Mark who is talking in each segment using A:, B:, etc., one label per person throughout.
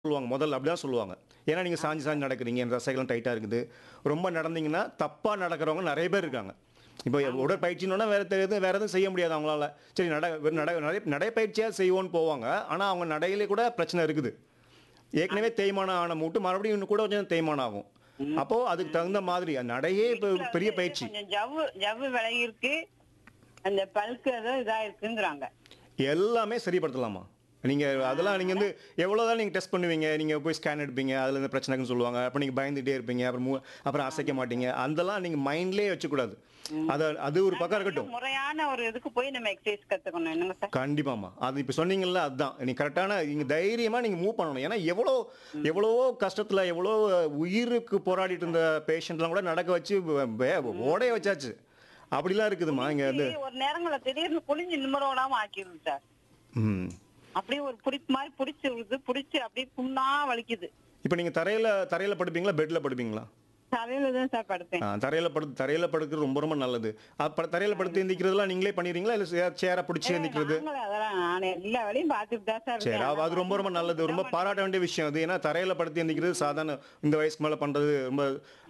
A: சொல்லுவாங்க முதல்ல அப்படி தான் சொல்லுவாங்க ஏன்னா நீங்கள் சாஞ்சு சாஞ்சு நடக்கிறீங்க இந்த தசைகளும் டைட்டாக இருக்குது ரொம்ப நடந்தீங்கன்னா தப்பாக நடக்கிறவங்க நிறைய பேர் இருக்காங்க இப்போ உடற்பயிற்சின்னா வேறு தெரியுது வேறு எதுவும் செய்ய முடியாது அவங்களால சரி நட வெறும் நட நடை நடைப்பயிற்சியாக செய்வோன்னு போவாங்க ஆனால் அவங்க நடையிலே கூட பிரச்சனை இருக்குது ஏற்கனவே தேய்மானம் ஆன மூட்டு மறுபடியும் இன்னும் கூட கொஞ்சம் தேய்மானம் ஆகும் அப்போது அதுக்கு தகுந்த மாதிரி அந்த நடையே இப்போ பெரிய பயிற்சி
B: கொஞ்சம் ஜவ்வு ஜவ்வு விலகி இருக்கு அந்த பல்க்கு ஏதோ இதா இருக்குங்கிறாங்க
A: எல்லாமே சரிப்படுத்தலாமா நீங்கள் அதெல்லாம் நீங்கள் வந்து எவ்வளோ தான் நீங்கள் டெஸ்ட் பண்ணுவீங்க நீங்கள் போய் ஸ்கேன் எடுப்பீங்க அதில் இந்த பிரச்சனைன்னு சொல்லுவாங்க அப்போ நீங்கள் பயந்துகிட்டே இருப்பீங்க அப்புறம் மூ அப்புறம் அசைக்க மாட்டீங்க அதெல்லாம் நீங்கள் மைண்ட்லேயே வச்சுக்கூடாது அது அது ஒரு பக்கம் இருக்கட்டும்
B: முறையான ஒரு இதுக்கு போய் நம்ம எக்ஸசைஸ் கத்துக்கணும் என்னங்க சார்
A: கண்டிப்பாமா அது இப்போ சொன்னீங்கல்ல அதுதான் நீ கரெக்டான நீங்க தைரியமா நீங்க மூவ் பண்ணணும் ஏன்னா எவ்வளோ எவ்வளவோ கஷ்டத்துல எவ்வளோ உயிருக்கு போராடிட்டு இருந்த பேஷண்ட்லாம் கூட நடக்க வச்சு வே- ஓடைய வச்சாச்சு அப்படிலாம் இருக்குதுமா இங்க வந்து
B: ஒரு நேரங்கள திடீர்னு புளிஞ்சு நிம்மரோடாம ஆக்கிடுது சார்
A: ம்
B: அப்படியே ஒரு புடிப்பு மாதிரி புடிச்சு விடுது புடிச்சு அப்படியே புண்ணா வலிக்குது
A: இப்போ நீங்க தரையில தரையில படுப்பீங்களா பெட்ல படுப்பீங்களா
B: தலையில தான் சார் படுத்தேன்
A: ஆ, தரையில படுத்து தரையில படுக்கிறது ரொம்ப ரொம்ப நல்லது அப்ப தரையில படுத்து எந்திக்கிறதுலாம் நீங்களே பண்ணிடுறீங்களா இல்ல சேரை பிடிச்சி எந்திக்கிறது
B: நாங்களே அதெல்லாம் நான் எல்லா வேலையும் பார்த்துட்டு தான் சார்
A: சரி
B: இருக்கேன்.
A: அது- அது ரொம்ப ரொம்ப நல்லது ரொம்ப பாராட்ட வேண்டிய விஷயம் அது ஏன்னா தரையில படுத்து எந்திக்கிறது சாதாரண இந்த வயசுக்கு மேல பண்றது ரொம்ப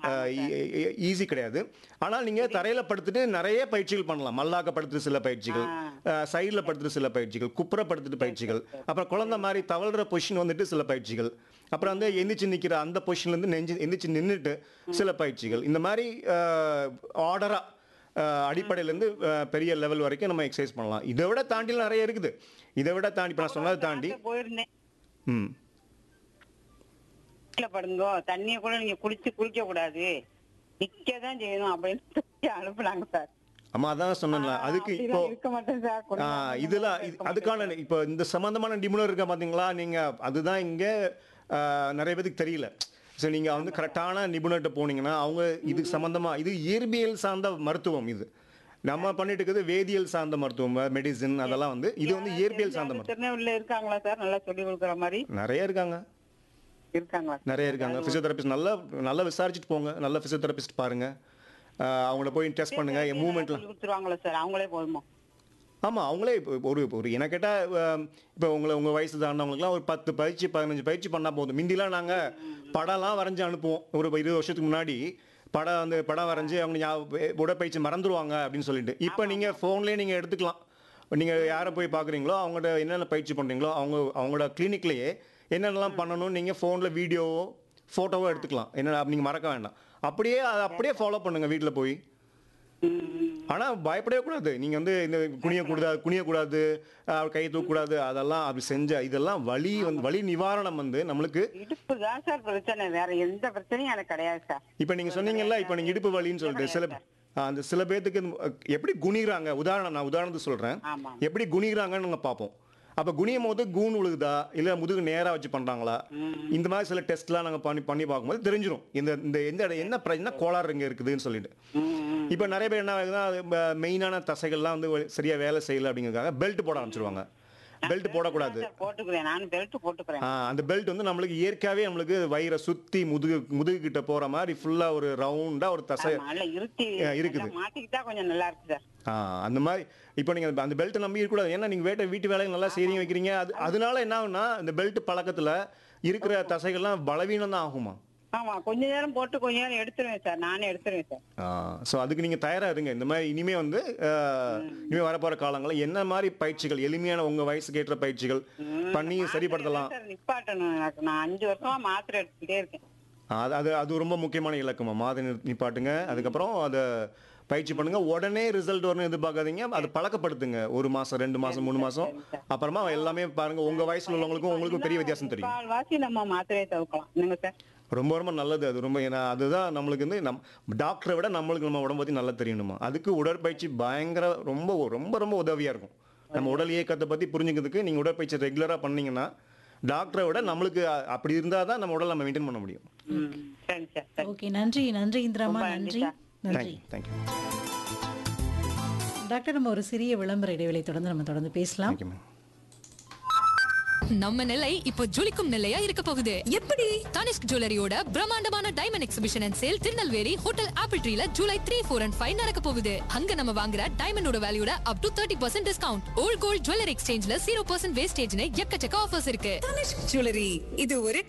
A: ஈஸி கிடையாது ஆனால் நீங்க தரையில படுத்துட்டு நிறைய பயிற்சிகள் பண்ணலாம் மல்லாக்க படுத்துட்டு சில பயிற்சிகள் சைடில் படுத்துட்டு சில பயிற்சிகள் குப்புற படுத்துட்டு பயிற்சிகள் அப்புறம் குழந்தை மாதிரி தவழ்ற பொசிஷன் வந்துட்டு சில பயிற்சிகள் அப்புறம் வந்து எந்திரிச்சு நிக்கிற அந்த பொசிஷன்ல இருந்து நெஞ்சு எந்திரிச்சு நின்றுட்டு சில பயிற்சிகள் இந்த மாதிரி ஆர்டரா அடிப்படையிலேருந்து பெரிய லெவல் வரைக்கும் நம்ம எக்ஸசைஸ் பண்ணலாம் இதை விட தாண்டிலாம் நிறைய இருக்குது இதை விட தாண்டி இப்போ நான் சொன்னதை தாண்டி
B: பார்க்க போயிருந்தேன்
A: ம்
B: வீட்டுல படுங்கோ தண்ணிய கூட நீங்க குடிச்சு குளிக்க கூடாது நிக்கதான் செய்யணும் அப்படின்னு சொல்லி அனுப்புனாங்க சார்
A: ஆமா அதான் சொன்னேன்ல அதுக்கு
B: அப்படிலாம்
A: இப்போ
B: இருக்க மாட்டேன் சார் கொஞ்ச
A: ஆ,
B: நேரம்
A: இதெல்லாம்
B: இருக்க
A: இது-
B: மாட்டேன்
A: அதுக்கான இப்போ இந்த சம்பந்தமான நிபுணர் இருக்க பாத்தீங்களா நீங்க அதுதான் இங்க ஆ, நிறைய பேருக்கு தெரியல ஸோ நீங்க வந்து கரெக்டான நிபுணர்கிட்ட போனீங்கன்னா அவங்க இது சம்பந்தமா இது இயற்பியல் சார்ந்த மருத்துவம் இது நம்ம பண்ணிட்டு இருக்கிறது வேதியியல் சார்ந்த மருத்துவம் மெடிசின் அதெல்லாம் வந்து இது வந்து இயற்பியல் சார்ந்த மருத்துவம்
B: திருநெல்வேலியில இருக்காங்களா சார் நல்லா சொல்லி கொடுக்குற மாதிரி
A: நிறைய இருக்காங்க
B: இருக்காங்களா
A: நிறைய இருக்காங்க பிசியோதெரபிஸ்ட் நல்லா நல்லா விசாரிச்சுட்டு போங்க நல்ல பிசியோதெரபிஸ்ட் பாருங்க ஆ, அவங்கள போய் டெஸ்ட் பண்ணுங்க மூவ்மெண்ட்லாம்
B: சொல்லி கொடுத்துருவாங்களா சார் அவங்களே போதுமா
A: ஆமாம் அவங்களே இப்போ ஒரு ஒரு என்ன கேட்டால் இப்போ உங்களை உங்கள் வயசு தாண்டவங்களுக்குலாம் ஒரு பத்து பயிற்சி பதினஞ்சு பயிற்சி பண்ணால் போதும் முந்திலாம் நாங்கள் படம்லாம் வரைஞ்சி அனுப்புவோம் ஒரு இருபது வருஷத்துக்கு முன்னாடி படம் வந்து படம் வரைஞ்சி அவங்க ஞா- உடற்பயிற்சி மறந்துடுவாங்க அப்படின்னு சொல்லிட்டு இப்போ நீங்கள் ஃபோன்லேயே நீங்கள் எடுத்துக்கலாம் நீங்கள் யாரை போய் பார்க்குறீங்களோ அவங்கள்ட்ட என்னென்ன பயிற்சி பண்ணுறீங்களோ அவங்க அவங்களோட கிளினிக்லேயே என்னென்னலாம் பண்ணணும்னு நீங்கள் ஃபோனில் வீடியோவோ ஃபோட்டோவோ எடுத்துக்கலாம் என்ன நீங்கள் மறக்க வேண்டாம் அப்படியே அதை அப்படியே ஃபாலோ பண்ணுங்கள் வீட்டில் போய் ஆனால் பயப்படவே கூடாது நீங்கள் வந்து இந்த குனியக்கூடாது குனியக்கூடாது அஹ், கை தூக்கக்கூடாது அதெல்லாம் அப்படி செஞ்ச இதெல்லாம் வலி வந்து வலி நிவாரணம் வந்து நம்மளுக்கு
B: இடுப்பு தான் சார் பிரச்சனை வேற எந்த பிரச்சனையும் எனக்கு கிடையாது சார்
A: இப்போ நீங்கள் சொன்னீங்கல்ல இப்போ நீங்கள் இடுப்பு வலின்னு சொல்லிட்டு சில அஹ், அந்த சில பேர்த்துக்கு இந்த, அஹ், எப்படி குனிகிறாங்க உதாரணம் நான் உதாரணத்துக்கு சொல்கிறேன்
B: ஆமா
A: எப்படி குனிகிறாங்கன்னு நம்ம பார்ப்போம் அப்போ குனியும் போது கூன் உழுகுதா இல்லை முதுகு நேராக வச்சு பண்ணுறாங்களா இந்த மாதிரி சில டெஸ்ட்லாம் நாங்கள் பண்ணி பண்ணி பார்க்கும்போது தெரிஞ்சிடும் இந்த இந்த எந்த இடம் என்ன பிர- என்ன கோளாறு இங்கே இருக்குதுன்னு சொல்லிட்டு இப்போ நிறைய பேர் என்ன ஆகுதுன்னா மெயினான தசைகள்லாம் வந்து சரியா வேலை செய்யல அப்படிங்கிறதுக்காக பெல்ட் போட ஆரம்பிச்சிருவாங்க பெல்ட் போடக்கூடாது
B: சார் போட்டுக்கிறேன் நான் பெல்ட் போட்டுக்கிறேன்
A: ஆ, அந்த பெல்ட் வந்து நம்மளுக்கு இயற்கையாகவே நம்மளுக்கு வயிறை சுத்தி முதுகு முதுகு கிட்ட போற மாதிரி ஃபுல்லா ஒரு ரவுண்டா ஒரு தசை
B: ஆமா, நல்லா இருத்தி
A: ஆ, இருக்குது.
B: நல்லா மாட்டிக்கிட்டா கொஞ்சம் நல்லா இருக்கு சார்
A: ஆ, அந்த மாதிரி இப்போ நீங்க அந்த பெல்ட்டை நம்பி இருக்கக்கூடாது ஏன்னா நீங்க வேட்டை வீட்டு வேலையை நல்லா செய்றீங்க வைக்கிறீங்க அது அதனால என்ன ஆகும்னா இந்த பெல்ட் பழக்கத்துல இருக்கிற தசைகள்லாம் பலவீனம் தான் ஆகுமா
B: ஆமா கொஞ்ச நேரம் போட்டு கொஞ்ச நேரம் எடுத்துருவேன் சார் நானே எடுத்துருவேன் சார்
A: ஸோ அதுக்கு நீங்க தயாரா இருங்க இந்த மாதிரி இனிமே வந்து அஹ், இனிமே வரப்போற காலங்களில் என்ன மாதிரி பயிற்சிகள் எளிமையான உங்க வயசுக்கு ஏற்ற பயிற்சிகள் பண்ணி சரிப்படுத்தலாம்
B: சார் நிப்பாட்டணும் எனக்கு நான் அஞ்சு வருஷமா மாத்திரை எடுத்துக்கிட்டே இருக்கேன்
A: அது அது அது ரொம்ப முக்கியமான இலக்கமா மாத நிறு- நிப்பாட்டுங்க அதுக்கப்புறம் அதை பயிற்சி பண்ணுங்க உடனே ரிசல்ட் வரணும் எதிர்பார்க்காதீங்க அதை பழக்கப்படுத்துங்க ஒரு மாசம் ரெண்டு மாசம் மூணு மாசம் அப்புறமா எல்லாமே பாருங்க உங்க வயசுல உள்ளவங்களுக்கும் உங்களுக்கும் பெரிய வித்தியாசம் தெரியும்
B: கால்வாசி நம்ம மாத்திரையை தவிர்க்கலாம் என்னங்க சார்
A: ரொம்ப ரொம்ப நல்லது அது ரொம்ப ஏன்னா அதுதான் நம்மளுக்கு வந்து நம் டாக்டரை விட நம்மளுக்கு நம்ம உடம்பு பத்தி நல்லா தெரியணுமா அதுக்கு உடற்பயிற்சி பயங்கர ரொம்ப ரொம்ப ரொம்ப உதவியா இருக்கும் நம்ம உடல் இயக்கத்தை பத்தி புரிஞ்சுக்கிறதுக்கு நீங்க உடற்பயிற்சி ரெகுலரா பண்ணீங்கன்னா டாக்டரை விட நம்மளுக்கு அ- அப்படி இருந்தால் தான் நம்ம உடல் நம்ம மெயின்டைன் பண்ண முடியும்
B: ம், சரி சார் சரி
C: ஓகே நன்றி நன்றி இந்திராமா
B: ரொம்ப நன்றி
C: நன்றி
B: சார்.
C: நன்றி
A: தேங்க்யூ தேங்க்யூ
C: டாக்டர் நம்ம ஒரு சிறிய விளம்பர இடைவெளி தொடர்ந்து நம்ம தொடர்ந்து பேசலாம்
A: தேங்க்யூ மேம்
D: நம்ம நிலை இப்போ ஜொலிக்கும் நிலையா இருக்க போகுது எப்படி தனிஷ்க் ஜுவல்லரியோட பிரம்மாண்டமான diamond exhibition and sale Tirunelveli hotel Apple ட்ரீல July three four and five நடக்க போகுது அங்க நம்ம வாங்குற டைமண்டோட வேல்யூட up to thirty percent discount old gold jewellery எக்ஸ்சேஞ்ச்ல ஜீரோ பர்சன்ட் வேஸ்டேஜ்னு எக்கச்சக்க ஆஃபர்ஸ் இருக்கு
E: தனிஷ்க் ஜுவல்லரி இது ஒரு